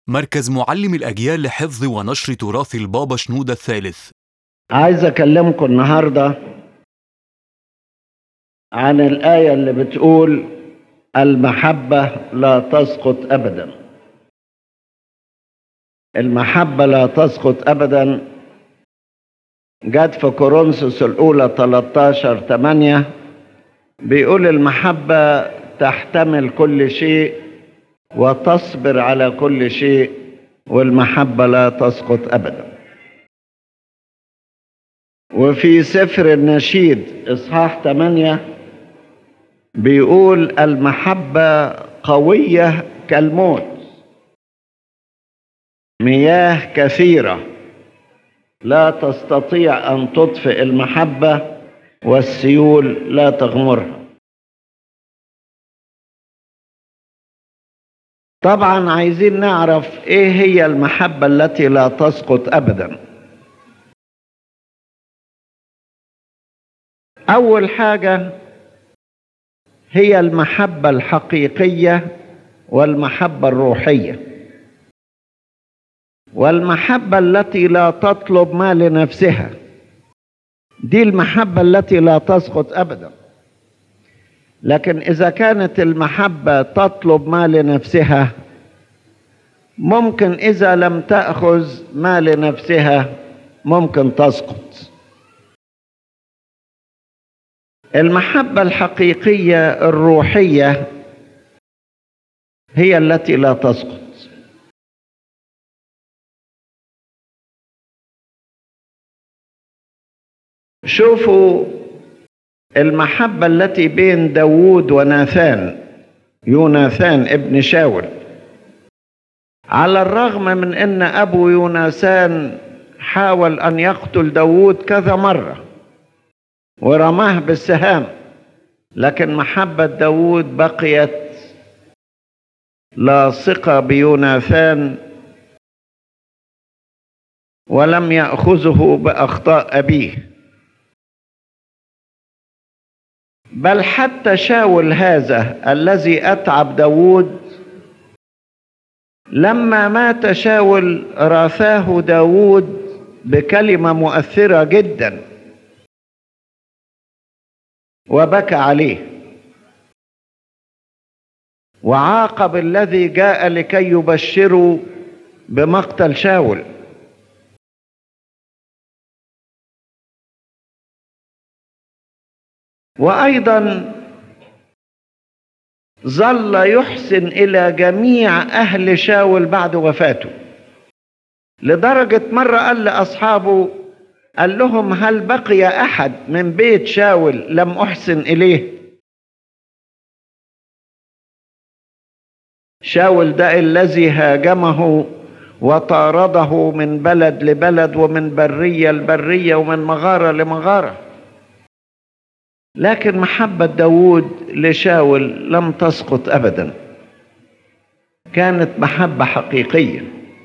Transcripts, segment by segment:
مركز معلم الأجيال لحفظ ونشر تراث البابا شنودة الثالث عايز اكلمكم النهارده عن الايه اللي بتقول المحبه لا تسقط ابدا المحبه لا تسقط ابدا جت في كورنثوس الاولى 13 8 بيقول المحبه تحتمل كل شيء وتصبر على كل شيء والمحبه لا تسقط ابدا وفي سفر النشيد إصحاح 8 بيقول المحبة قوية كالموت مياه كثيرة لا تستطيع أن تطفئ المحبة والسيول لا تغمرها طبعا عايزين نعرف ايه هي المحبة التي لا تسقط أبداً أول حاجة هي المحبة الحقيقية والمحبة الروحية والمحبة التي لا تطلب ما لنفسها دي المحبة التي لا تسقط أبدا لكن إذا كانت المحبة تطلب ما لنفسها ممكن إذا لم تأخذ ما لنفسها ممكن تسقط المحبة الحقيقية الروحية هي التي لا تسقط شوفوا المحبة التي بين داوود وناثان يوناثان ابن شاول على الرغم من ان ابو يوناثان حاول ان يقتل داوود كذا مره ورماه بالسهام لكن محبة داود بقيت لاصقة بيوناثان ولم يأخذه بأخطاء أبيه بل حتى شاول هذا الذي أتعب داود لما مات شاول راثاه داود بكلمة مؤثرة جداً وبكى عليه وعاقب الذي جاء لكي يبشروا بمقتل شاول وايضا ظل يحسن الى جميع اهل شاول بعد وفاته لدرجه مره قال لاصحابه قال لهم هل بقي احد من بيت شاول لم احسن اليه شاول ده الذي هاجمه وطارده من بلد لبلد ومن بريه لبريه ومن مغاره لمغاره لكن محبه داوود لشاول لم تسقط ابدا كانت محبه حقيقيه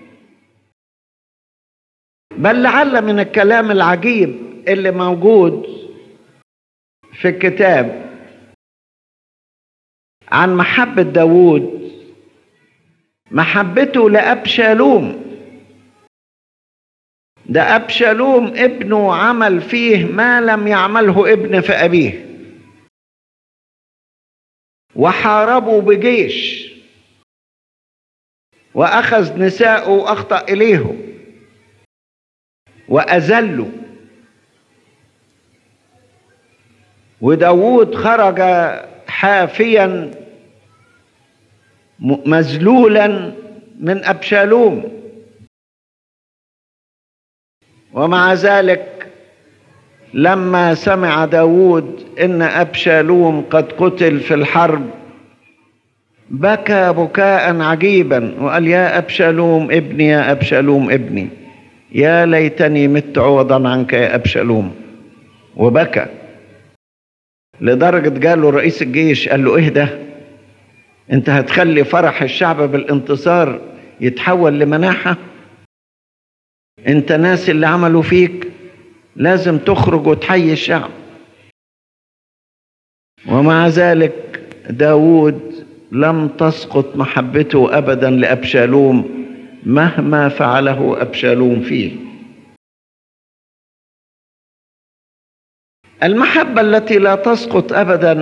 بل لعل من الكلام العجيب اللي موجود في الكتاب عن محبة داوود محبته لأبشالوم ده أبشالوم ابنه عمل فيه ما لم يعمله ابن في أبيه وحاربوا بجيش وأخذ نساءه وأخطأ إليهم وأذلوا وداود خرج حافيا مذلولا من أبشالوم ومع ذلك لما سمع داود إن أبشالوم قد قتل في الحرب بكى بكاء عجيبا وقال يا أبشالوم ابني يا أبشالوم ابني يا ليتني مت عوضا عنك يا أبشالوم وبكى لدرجة قال له رئيس الجيش قال له ايه ده انت هتخلي فرح الشعب بالانتصار يتحول لمناحة انت ناس اللي عملوا فيك لازم تخرج وتحيي الشعب ومع ذلك داود لم تسقط محبته أبدا لأبشالوم مهما فعله أبشالوم فيه المحبة التي لا تسقط أبدا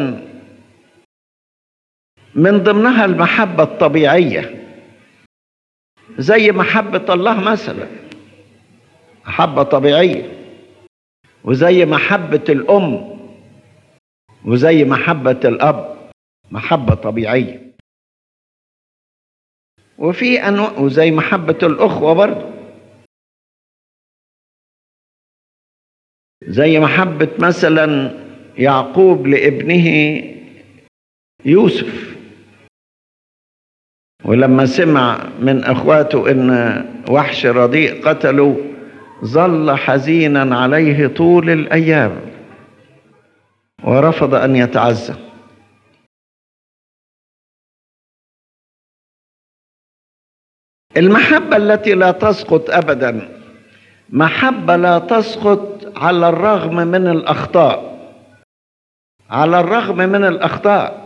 من ضمنها المحبة الطبيعية زي محبة الله مثلا محبة طبيعية وزي محبة الأم وزي محبة الأب محبة طبيعية وفي أنواع وزي محبة الأخوة برضه زي محبة مثلا يعقوب لابنه يوسف ولما سمع من اخواته ان وحش رديء قتلوا ظل حزينا عليه طول الايام ورفض ان يتعزى المحبه التي لا تسقط ابدا محبه لا تسقط على الرغم من الاخطاء على الرغم من الاخطاء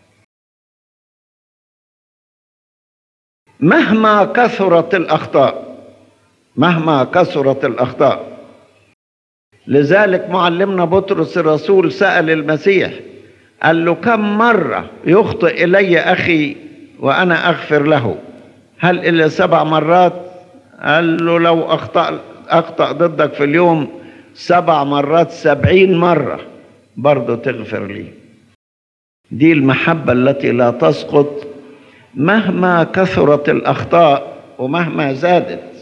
مهما كثرت الاخطاء مهما كثرت الاخطاء لذلك معلمنا بطرس الرسول سال المسيح قال له كم مره يخطئ الي اخي وانا اغفر له هل الا سبع مرات قال له لو اخطا اخطا ضدك في اليوم سبع مرات سبعين مره برضه تغفر لي دي المحبه التي لا تسقط مهما كثرت الاخطاء ومهما زادت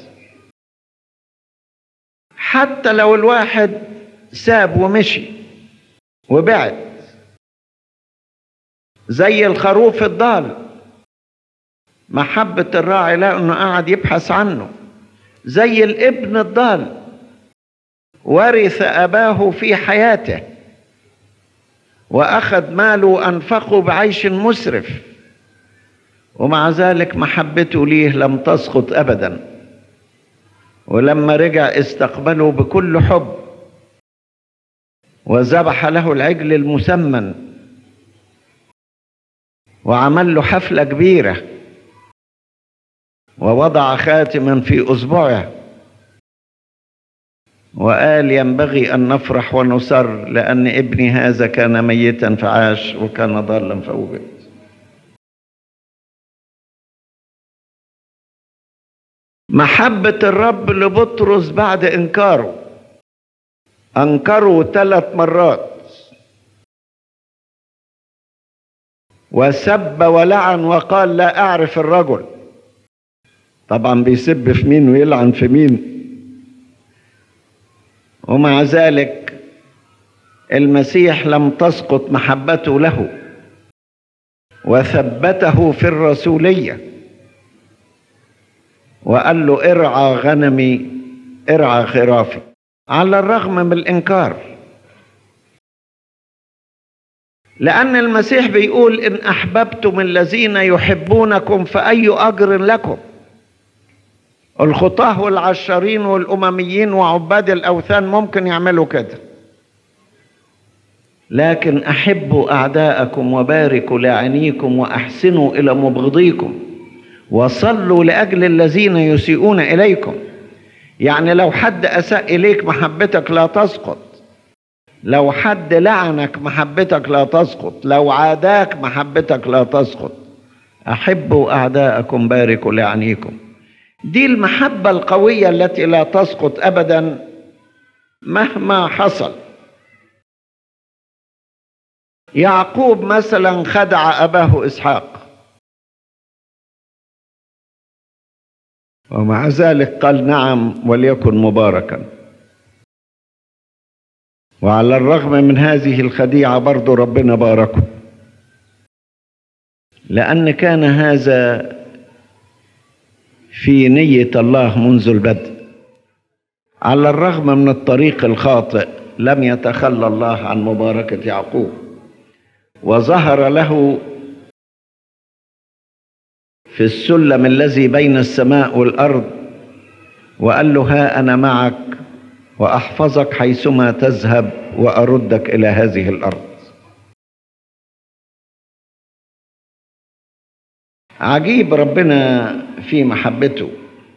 حتى لو الواحد ساب ومشي وبعد زي الخروف الضال محبة الراعي لا انه قاعد يبحث عنه زي الابن الضال ورث اباه في حياته واخذ ماله وانفقه بعيش مسرف ومع ذلك محبته ليه لم تسقط ابدا ولما رجع استقبله بكل حب وذبح له العجل المسمن وعمل له حفله كبيره ووضع خاتما في اصبعه وقال ينبغي ان نفرح ونسر لان ابني هذا كان ميتا فعاش وكان ضالا فوجد محبة الرب لبطرس بعد إنكاره أنكره ثلاث مرات وسب ولعن وقال لا أعرف الرجل طبعا بيسب في مين ويلعن في مين ومع ذلك المسيح لم تسقط محبته له وثبته في الرسوليه وقال له ارعى غنمي ارعى خرافي على الرغم من الانكار لان المسيح بيقول ان احببتم الذين يحبونكم فاي اجر لكم الخطاه والعشارين والامميين وعباد الاوثان ممكن يعملوا كده لكن احبوا اعداءكم وباركوا لاعنيكم واحسنوا الى مبغضيكم وصلوا لاجل الذين يسيئون اليكم يعني لو حد اساء اليك محبتك لا تسقط لو حد لعنك محبتك لا تسقط لو عاداك محبتك لا تسقط احبوا اعداءكم باركوا لعنيكم دي المحبه القويه التي لا تسقط ابدا مهما حصل يعقوب مثلا خدع اباه اسحاق ومع ذلك قال نعم وليكن مباركا وعلى الرغم من هذه الخديعة برضو ربنا باركه لأن كان هذا في نية الله منذ البدء على الرغم من الطريق الخاطئ لم يتخلى الله عن مباركة يعقوب وظهر له في السلم الذي بين السماء والارض وقال له ها انا معك واحفظك حيثما تذهب واردك الى هذه الارض عجيب ربنا في محبته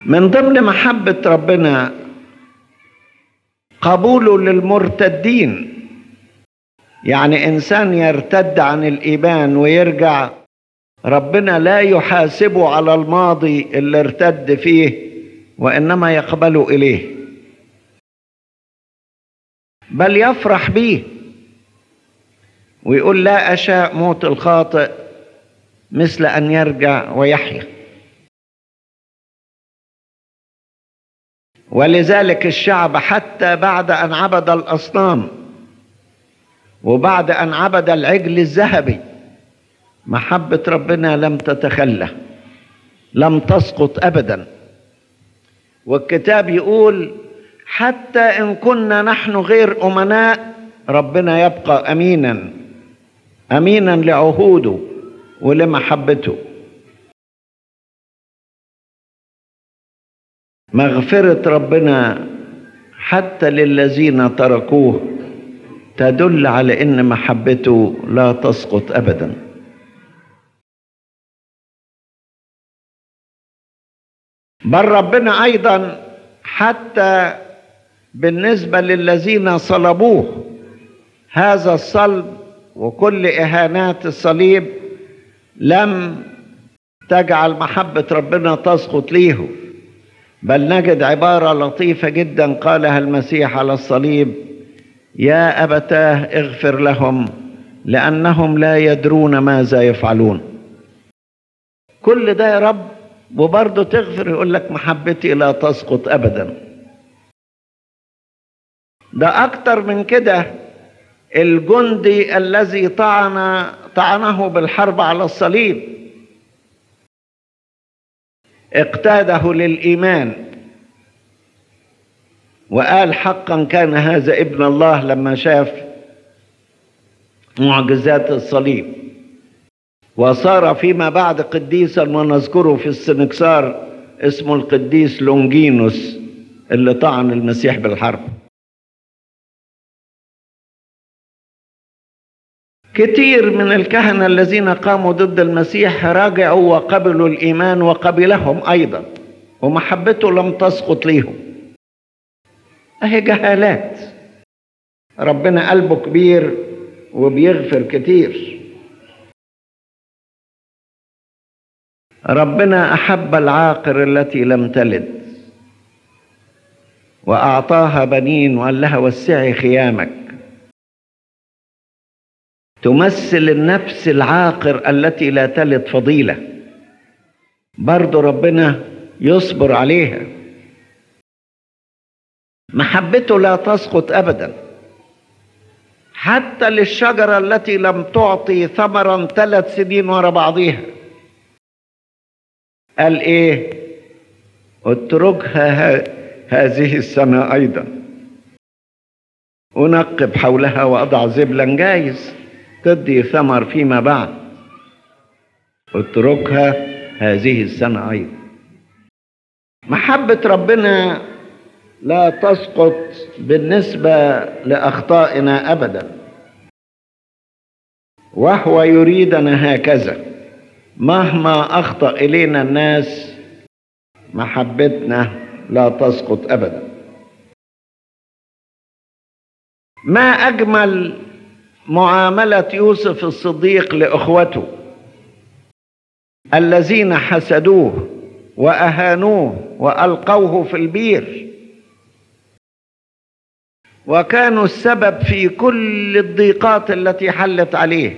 من ضمن محبة ربنا قبوله للمرتدين يعني إنسان يرتد عن الإيمان ويرجع ربنا لا يحاسبه على الماضي اللي ارتد فيه وإنما يقبله إليه بل يفرح به ويقول لا أشاء موت الخاطئ مثل أن يرجع ويحيا ولذلك الشعب حتى بعد أن عبد الأصنام وبعد أن عبد العجل الذهبي محبة ربنا لم تتخلى لم تسقط أبدا والكتاب يقول حتى إن كنا نحن غير أمناء ربنا يبقى أمينا أمينا لعهوده ولمحبته مغفرة ربنا حتى للذين تركوه تدل على ان محبته لا تسقط ابدا بل ربنا ايضا حتى بالنسبه للذين صلبوه هذا الصلب وكل اهانات الصليب لم تجعل محبه ربنا تسقط ليه بل نجد عباره لطيفه جدا قالها المسيح على الصليب يا ابتاه اغفر لهم لانهم لا يدرون ماذا يفعلون كل ده يا رب وبرضه تغفر يقول لك محبتي لا تسقط ابدا ده اكتر من كده الجندي الذي طعن طعنه بالحرب على الصليب اقتاده للايمان وقال حقا كان هذا ابن الله لما شاف معجزات الصليب وصار فيما بعد قديسا ونذكره في السنكسار اسمه القديس لونجينوس اللي طعن المسيح بالحرب كتير من الكهنة الذين قاموا ضد المسيح رجعوا وقبلوا الإيمان وقبلهم أيضا ومحبته لم تسقط ليهم أهي جهالات ربنا قلبه كبير وبيغفر كتير ربنا أحب العاقر التي لم تلد وأعطاها بنين وقال لها وسعي خيامك تمثل النفس العاقر التي لا تلد فضيلة برضو ربنا يصبر عليها محبته لا تسقط أبدا حتى للشجرة التي لم تعطي ثمرا ثلاث سنين ورا بعضيها قال ايه اتركها ه- هذه السنة أيضا أنقب حولها وأضع زبلا جايز تدي ثمر فيما بعد اتركها هذه السنة أيضا محبة ربنا لا تسقط بالنسبة لأخطائنا أبدا وهو يريدنا هكذا مهما أخطأ إلينا الناس محبتنا لا تسقط أبدا ما أجمل معاملة يوسف الصديق لإخوته الذين حسدوه وأهانوه وألقوه في البير وكانوا السبب في كل الضيقات التي حلت عليه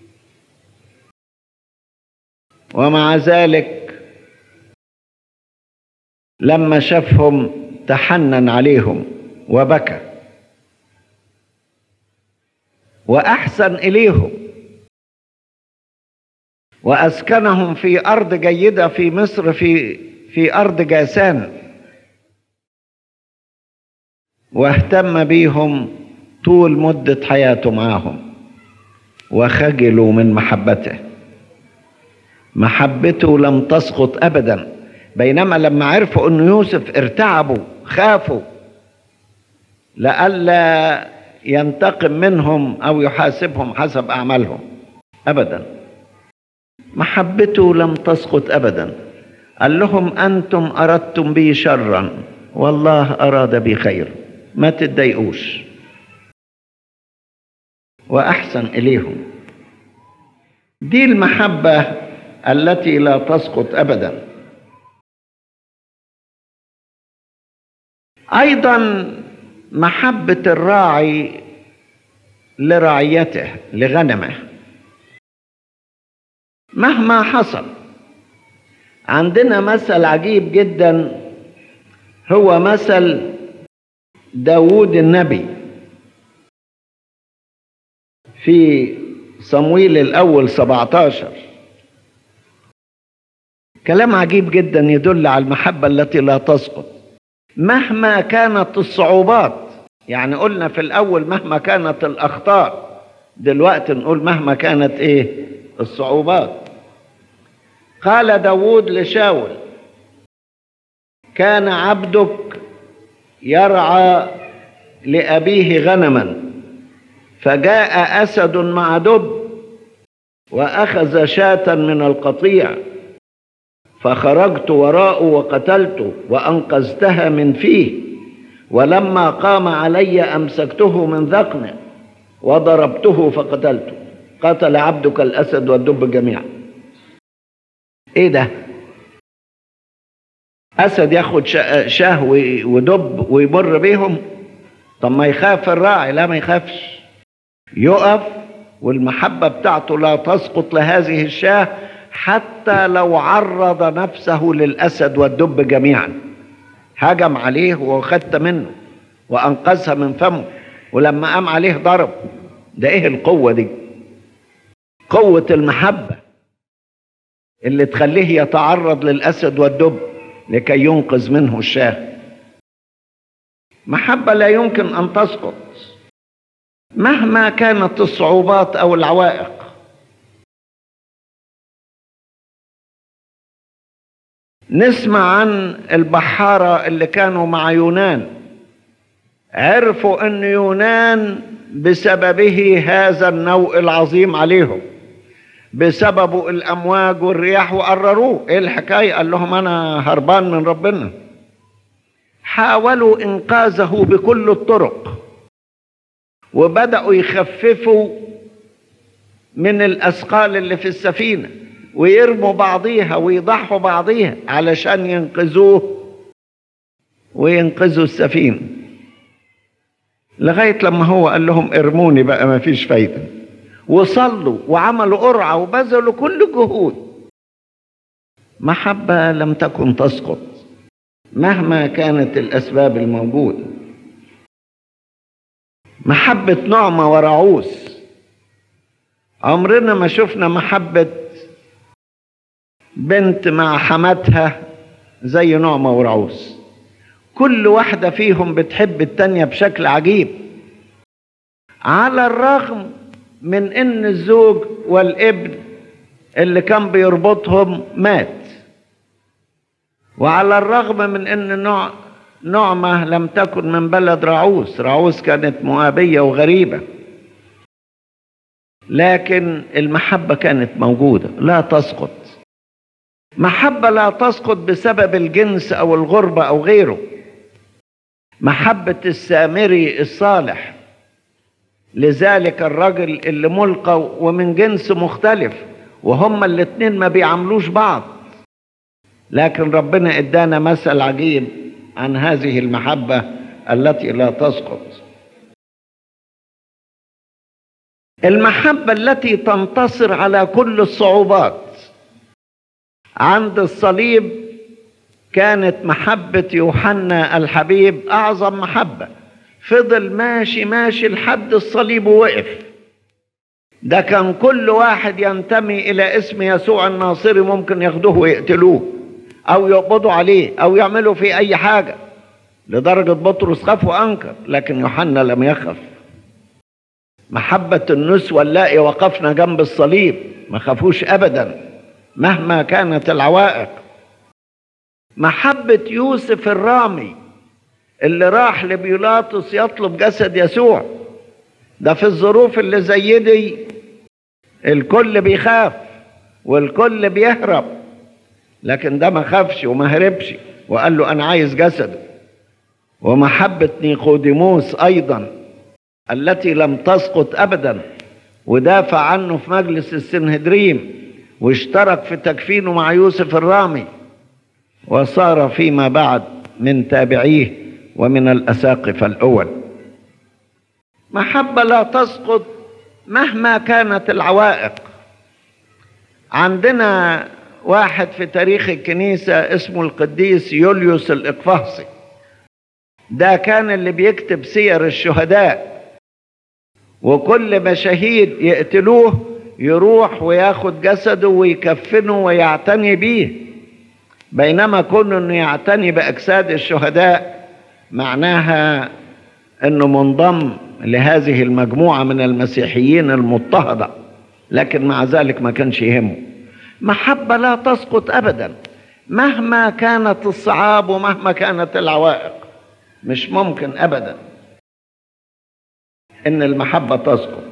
ومع ذلك لما شافهم تحنن عليهم وبكى واحسن اليهم واسكنهم في ارض جيده في مصر في في ارض جاسان واهتم بيهم طول مده حياته معاهم وخجلوا من محبته محبته لم تسقط ابدا بينما لما عرفوا ان يوسف ارتعبوا خافوا لئلا ينتقم منهم او يحاسبهم حسب اعمالهم ابدا محبته لم تسقط ابدا قال لهم أنتم أردتم بي شرا والله أراد بي خير ما تتضايقوش وأحسن إليهم دي المحبة التي لا تسقط أبدا أيضا محبة الراعي لرعيته لغنمه مهما حصل عندنا مثل عجيب جدا هو مثل داوود النبي في صمويل الأول 17 كلام عجيب جدا يدل على المحبة التي لا تسقط مهما كانت الصعوبات يعني قلنا في الأول مهما كانت الأخطاء دلوقتي نقول مهما كانت إيه الصعوبات قال داود لشاول كان عبدك يرعى لأبيه غنما فجاء أسد مع دب وأخذ شاة من القطيع فخرجت وراءه وقتلته وأنقذتها من فيه ولما قام علي أمسكته من ذقنه وضربته فقتلته قتل عبدك الأسد والدب جميعا إيه ده أسد ياخد شاه ودب ويمر بيهم طب ما يخاف الراعي لا ما يخافش يقف والمحبة بتاعته لا تسقط لهذه الشاه حتى لو عرض نفسه للأسد والدب جميعا هجم عليه وخدت منه وأنقذها من فمه ولما قام عليه ضرب ده ايه القوة دي قوة المحبة اللي تخليه يتعرض للأسد والدب لكي ينقذ منه الشاه محبة لا يمكن أن تسقط مهما كانت الصعوبات أو العوائق نسمع عن البحارة اللي كانوا مع يونان عرفوا أن يونان بسببه هذا النوء العظيم عليهم بسبب الأمواج والرياح وقرروه إيه الحكاية قال لهم أنا هربان من ربنا حاولوا إنقاذه بكل الطرق وبدأوا يخففوا من الأثقال اللي في السفينة ويرموا بعضيها ويضحوا بعضيها علشان ينقذوه وينقذوا السفينة لغاية لما هو قال لهم ارموني بقى ما فيش فايدة وصلوا وعملوا قرعة وبذلوا كل جهود محبة لم تكن تسقط مهما كانت الأسباب الموجودة محبة نعمة ورعوس عمرنا ما شفنا محبة بنت مع حماتها زي نعمة ورعوس كل واحدة فيهم بتحب التانية بشكل عجيب على الرغم من ان الزوج والابن اللي كان بيربطهم مات وعلى الرغم من ان نوع نعمة لم تكن من بلد رعوس رعوس كانت مؤابية وغريبة لكن المحبة كانت موجودة لا تسقط محبة لا تسقط بسبب الجنس أو الغربة أو غيره محبة السامري الصالح لذلك الرجل اللي ملقى ومن جنس مختلف وهما الاتنين ما بيعملوش بعض لكن ربنا ادانا مثل عجيب عن هذه المحبة التي لا تسقط المحبة التي تنتصر على كل الصعوبات عند الصليب كانت محبة يوحنا الحبيب أعظم محبة فضل ماشي ماشي لحد الصليب ووقف ده كان كل واحد ينتمي إلى اسم يسوع الناصري ممكن ياخدوه ويقتلوه أو يقبضوا عليه أو يعملوا فيه أي حاجة لدرجة بطرس خاف وأنكر لكن يوحنا لم يخف محبة النسوة اللائي وقفنا جنب الصليب ما خافوش أبدا مهما كانت العوائق محبة يوسف الرامي اللي راح لبيلاطس يطلب جسد يسوع ده في الظروف اللي زي دي الكل بيخاف والكل بيهرب لكن ده ما خافش وما هربش وقال له انا عايز جسده ومحبة نيقوديموس ايضا التي لم تسقط ابدا ودافع عنه في مجلس السنهدريم واشترك في تكفينه مع يوسف الرامي وصار فيما بعد من تابعيه ومن الاساقفه الاول محبه لا تسقط مهما كانت العوائق عندنا واحد في تاريخ الكنيسه اسمه القديس يوليوس الاقفاصي ده كان اللي بيكتب سير الشهداء وكل ما شهيد يقتلوه يروح وياخد جسده ويكفنه ويعتني بيه بينما كونه انه يعتني باجساد الشهداء معناها انه منضم لهذه المجموعه من المسيحيين المضطهده لكن مع ذلك ما كانش يهمه محبه لا تسقط ابدا مهما كانت الصعاب ومهما كانت العوائق مش ممكن ابدا ان المحبه تسقط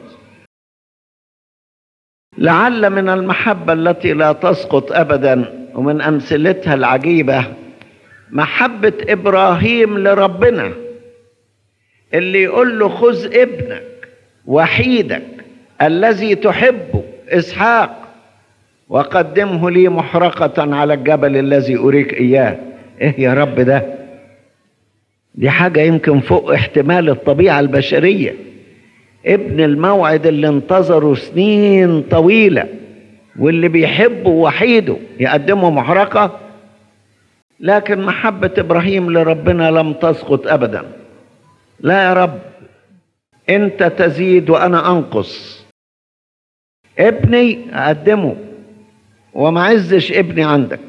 لعل من المحبه التي لا تسقط ابدا ومن امثلتها العجيبه محبه ابراهيم لربنا اللي يقول له خذ ابنك وحيدك الذي تحبه اسحاق وقدمه لي محرقه على الجبل الذي اريك اياه ايه يا رب ده دي حاجه يمكن فوق احتمال الطبيعه البشريه ابن الموعد اللي انتظره سنين طويله واللي بيحبه وحيده يقدمه محرقه لكن محبه ابراهيم لربنا لم تسقط ابدا لا يا رب انت تزيد وانا انقص ابني اقدمه وما عزش ابني عندك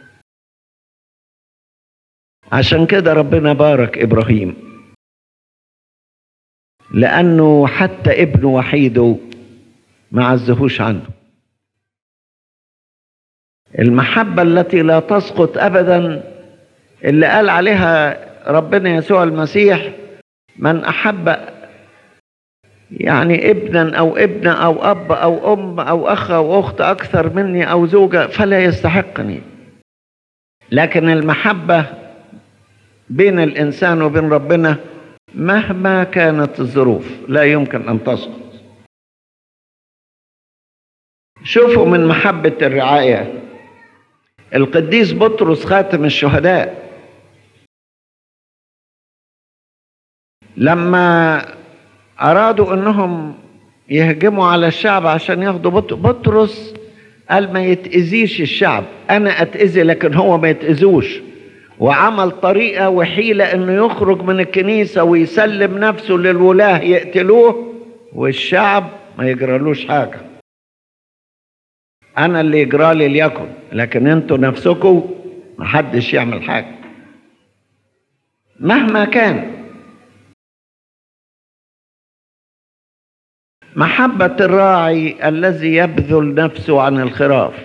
عشان كده ربنا بارك ابراهيم لانه حتى ابنه وحيده ما عزهوش عنه المحبه التي لا تسقط ابدا اللي قال عليها ربنا يسوع المسيح من احب يعني ابنا او ابنه او اب او ام او اخ او اخت اكثر مني او زوجه فلا يستحقني لكن المحبه بين الانسان وبين ربنا مهما كانت الظروف لا يمكن ان تسقط شوفوا من محبه الرعايه القديس بطرس خاتم الشهداء لما أرادوا أنهم يهجموا على الشعب عشان ياخدوا بطرس قال ما يتأذيش الشعب أنا أتأذي لكن هو ما يتأذوش وعمل طريقة وحيلة أنه يخرج من الكنيسة ويسلم نفسه للولاة يقتلوه والشعب ما يجرالوش حاجة أنا اللي يجرالي ليكن لكن أنتوا نفسكم محدش يعمل حاجة مهما كان محبة الراعي الذي يبذل نفسه عن الخراف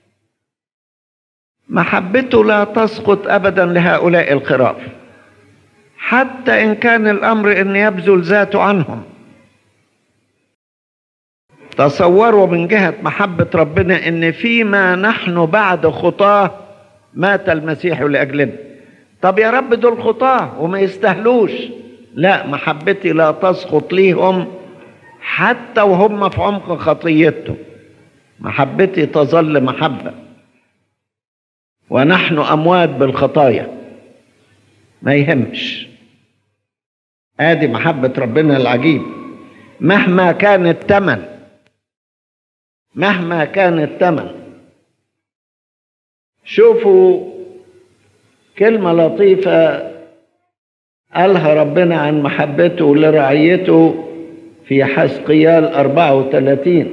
محبته لا تسقط ابدا لهؤلاء الخراف حتى ان كان الامر ان يبذل ذاته عنهم تصوروا من جهة محبة ربنا ان فيما نحن بعد خطاه مات المسيح لاجلنا طب يا رب دول خطاه وما يستاهلوش لا محبتي لا تسقط ليهم حتى وهم في عمق خطيته محبتي تظل محبة ونحن أموات بالخطايا ما يهمش ادي محبة ربنا العجيب مهما كان الثمن مهما كان الثمن شوفوا كلمة لطيفة قالها ربنا عن محبته لرعيته في حسقيال 34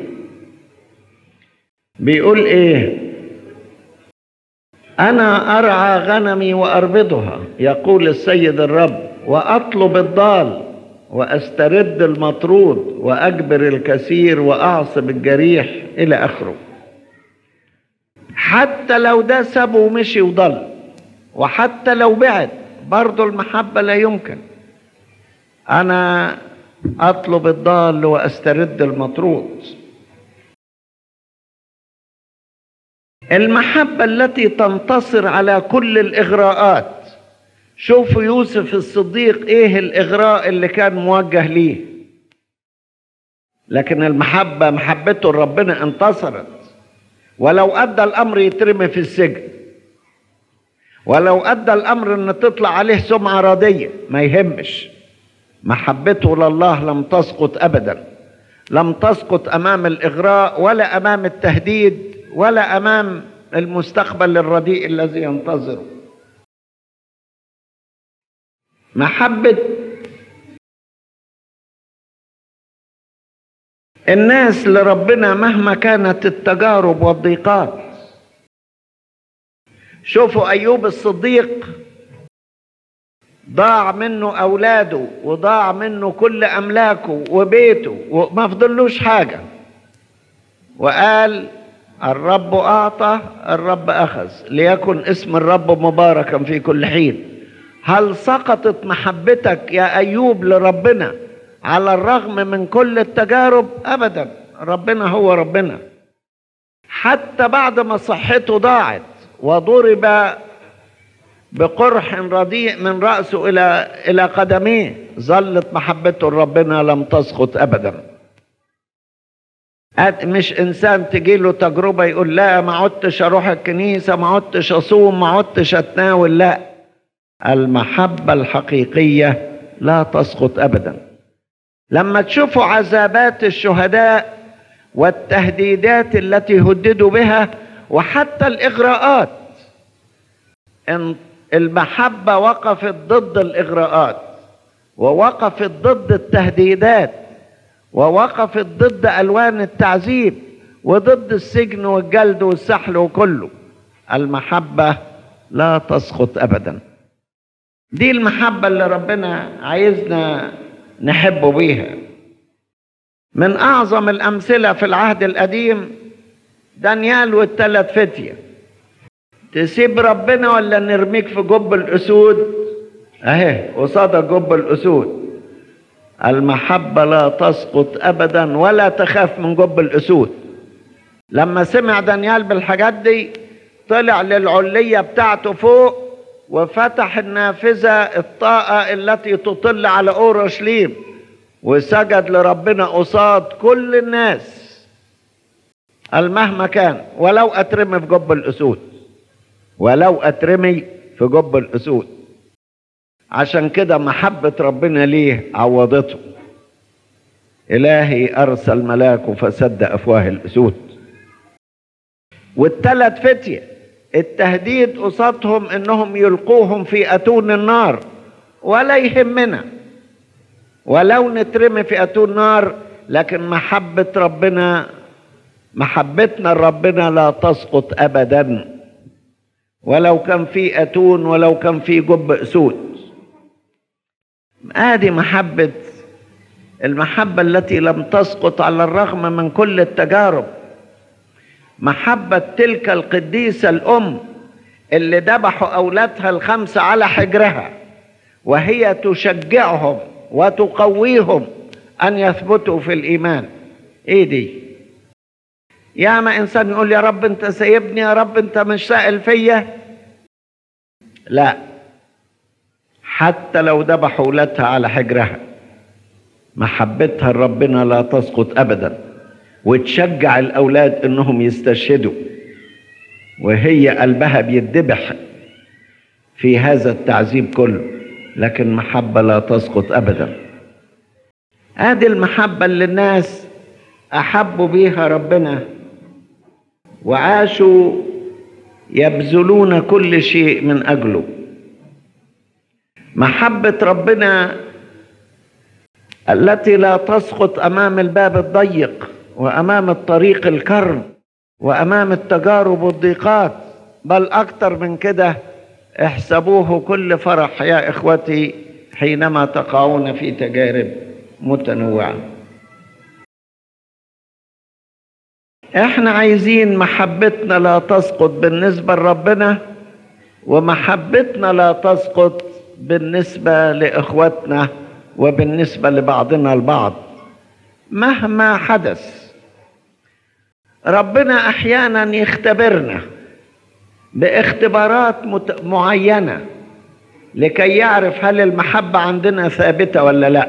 بيقول ايه انا ارعى غنمي واربضها يقول السيد الرب واطلب الضال واسترد المطرود واجبر الكثير واعصب الجريح الى اخره حتى لو ده سابه ومشي وضل وحتى لو بعد برضه المحبه لا يمكن انا اطلب الضال واسترد المطرود المحبة التي تنتصر على كل الإغراءات شوفوا يوسف الصديق إيه الإغراء اللي كان موجه ليه لكن المحبة محبته لربنا انتصرت ولو أدى الأمر يترمي في السجن ولو أدى الأمر أن تطلع عليه سمعة ردية ما يهمش محبته لله لم تسقط أبدا لم تسقط أمام الإغراء ولا أمام التهديد ولا أمام المستقبل الرديء الذي ينتظره محبة الناس لربنا مهما كانت التجارب والضيقات شوفوا أيوب الصديق ضاع منه أولاده وضاع منه كل أملاكه وبيته وما فضلوش حاجة وقال الرب أعطى الرب أخذ ليكن اسم الرب مباركا في كل حين هل سقطت محبتك يا أيوب لربنا على الرغم من كل التجارب أبدا ربنا هو ربنا حتى بعد ما صحته ضاعت وضرب بقرح رديء من رأسه إلى إلى قدميه ظلت محبته لربنا لم تسقط أبدا مش إنسان تجي له تجربة يقول لا ما عدتش أروح الكنيسة ما عدتش أصوم ما عدتش أتناول لا المحبة الحقيقية لا تسقط أبدا لما تشوفوا عذابات الشهداء والتهديدات التي هددوا بها وحتى الإغراءات إن المحبة وقفت ضد الإغراءات ووقفت ضد التهديدات ووقفت ضد ألوان التعذيب وضد السجن والجلد والسحل وكله المحبة لا تسقط أبدا دي المحبة اللي ربنا عايزنا نحب بيها من أعظم الأمثلة في العهد القديم دانيال والثلاث فتية تسيب ربنا ولا نرميك في جب الأسود أهي قصادك جب الأسود المحبة لا تسقط أبدا ولا تخاف من جب الأسود لما سمع دانيال بالحاجات دي طلع للعلية بتاعته فوق وفتح النافذة الطاقة التي تطل على أورشليم وسجد لربنا قصاد كل الناس المهما كان ولو أترمي في جب الأسود ولو أترمي في جب الأسود عشان كده محبة ربنا ليه عوضته إلهي أرسل ملاكه فسد أفواه الأسود والتلات فتية التهديد قصادهم انهم يلقوهم في اتون النار ولا يهمنا ولو نترمي في اتون نار لكن محبة ربنا محبتنا لربنا لا تسقط ابدا ولو كان في اتون ولو كان في جب اسود ادي محبة المحبة التي لم تسقط على الرغم من كل التجارب محبة تلك القديسة الأم اللي ذبحوا أولادها الخمسة على حجرها وهي تشجعهم وتقويهم أن يثبتوا في الإيمان إيه دي يا ما إنسان يقول يا رب أنت سايبني يا رب أنت مش سائل فيا لا حتى لو ذبحوا أولادها على حجرها محبتها لربنا لا تسقط أبداً وتشجع الاولاد انهم يستشهدوا وهي قلبها بيدبح في هذا التعذيب كله لكن محبه لا تسقط ابدا هذه المحبه اللي الناس احبوا بيها ربنا وعاشوا يبذلون كل شيء من اجله محبه ربنا التي لا تسقط امام الباب الضيق وامام الطريق الكرب وامام التجارب والضيقات بل اكتر من كده احسبوه كل فرح يا اخوتي حينما تقعون في تجارب متنوعه احنا عايزين محبتنا لا تسقط بالنسبه لربنا ومحبتنا لا تسقط بالنسبه لاخواتنا وبالنسبه لبعضنا البعض مهما حدث ربنا احيانا يختبرنا باختبارات مت... معينة لكي يعرف هل المحبة عندنا ثابتة ولا لا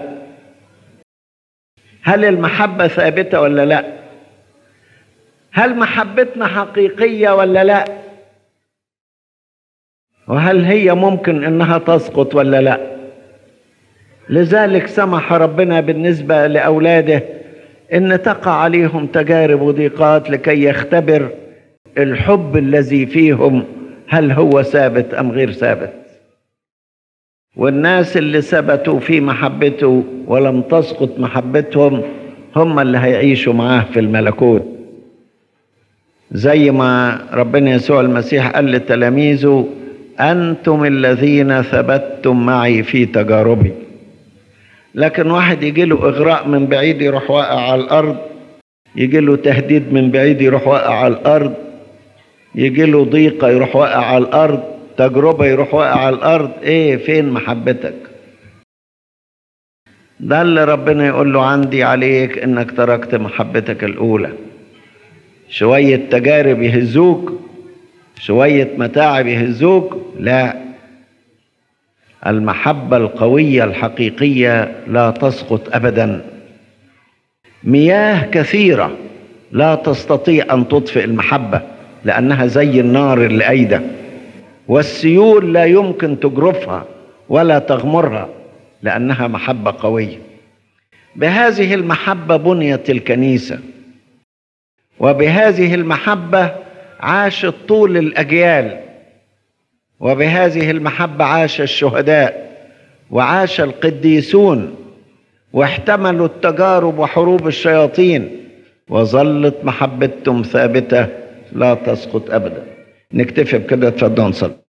هل المحبة ثابتة ولا لا هل محبتنا حقيقية ولا لا وهل هي ممكن انها تسقط ولا لا لذلك سمح ربنا بالنسبة لأولاده ان تقع عليهم تجارب وضيقات لكي يختبر الحب الذي فيهم هل هو ثابت ام غير ثابت والناس اللي ثبتوا في محبته ولم تسقط محبتهم هم اللي هيعيشوا معاه في الملكوت زي ما ربنا يسوع المسيح قال لتلاميذه انتم الذين ثبتتم معي في تجاربي لكن واحد يجي له اغراء من بعيد يروح واقع على الارض يجي له تهديد من بعيد يروح واقع على الارض يجي له ضيقه يروح واقع على الارض تجربه يروح واقع على الارض ايه فين محبتك ده اللي ربنا يقول له عندي عليك انك تركت محبتك الاولى شويه تجارب يهزوك شويه متاعب يهزوك لا المحبه القويه الحقيقيه لا تسقط ابدا مياه كثيره لا تستطيع ان تطفئ المحبه لانها زي النار اللي ايده والسيول لا يمكن تجرفها ولا تغمرها لانها محبه قويه بهذه المحبه بنيت الكنيسه وبهذه المحبه عاشت طول الاجيال وبهذه المحبه عاش الشهداء وعاش القديسون واحتملوا التجارب وحروب الشياطين وظلت محبتهم ثابته لا تسقط ابدا نكتفي بكده اتفضلوا نصلي